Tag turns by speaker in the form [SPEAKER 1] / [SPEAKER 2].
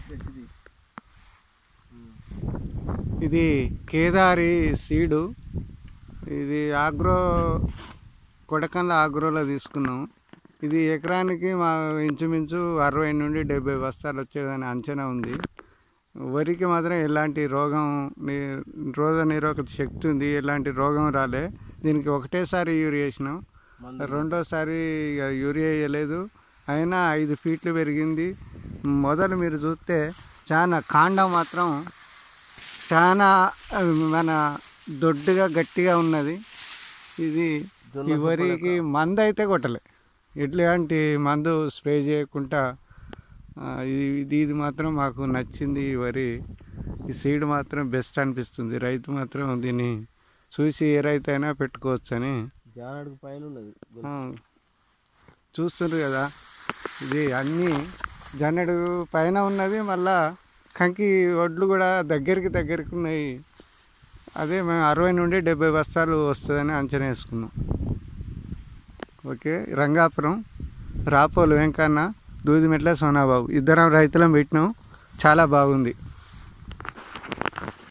[SPEAKER 1] ఇది కేదారి సీడు ఇది ఆగ్రో కొడకండ్ల ఆగ్రోలో తీసుకున్నాం ఇది ఎకరానికి మా ఇంచుమించు అరవై నుండి డెబ్బై బస్తాలు వచ్చేదని అంచనా ఉంది వరికి మాత్రం ఎలాంటి రోగం ని రోగ నిరోధక శక్తి ఉంది ఎలాంటి రోగం రాలే దీనికి ఒకటేసారి యూరియా వేసినాం రెండోసారి ఇక యూరియా వేయలేదు అయినా ఐదు ఫీట్లు పెరిగింది మొదలు మీరు చూస్తే చాలా కాండం మాత్రం చాలా ఆ, మన దొడ్డుగా గట్టిగా ఉన్నది ఇది ఈ వరికి మందు అయితే కొట్టలే ఎట్లాంటి మందు స్ప్రే చేయకుండా ఆ, ఇది ఇది ఇది మాత్రం మాకు నచ్చింది ఈ వరి ఈ సీడ్ మాత్రం బెస్ట్ అనిపిస్తుంది రైతు మాత్రం దీన్ని చూసి ఏ రైతు అయినా పెట్టుకోవచ్చని
[SPEAKER 2] జానడుగు పైన ఉన్నది
[SPEAKER 1] ఆ, చూస్తుండ్రు కదా ఇది అన్నీ జన్నెడు పైన ఉన్నది మళ్ళా కంకి వడ్లు కూడా దగ్గరికి దగ్గరికి ఉన్నాయి అదే మేము అరవై నుండి డెబ్బై బస్తాలు వస్తుందని అంచనా వేసుకున్నాం ఓకే రంగాపురం రాపోలు వెంకన్న దూదిమెట్ల సోనాబాబు ఇద్దరం రైతులం పెట్టినాం చాలా బాగుంది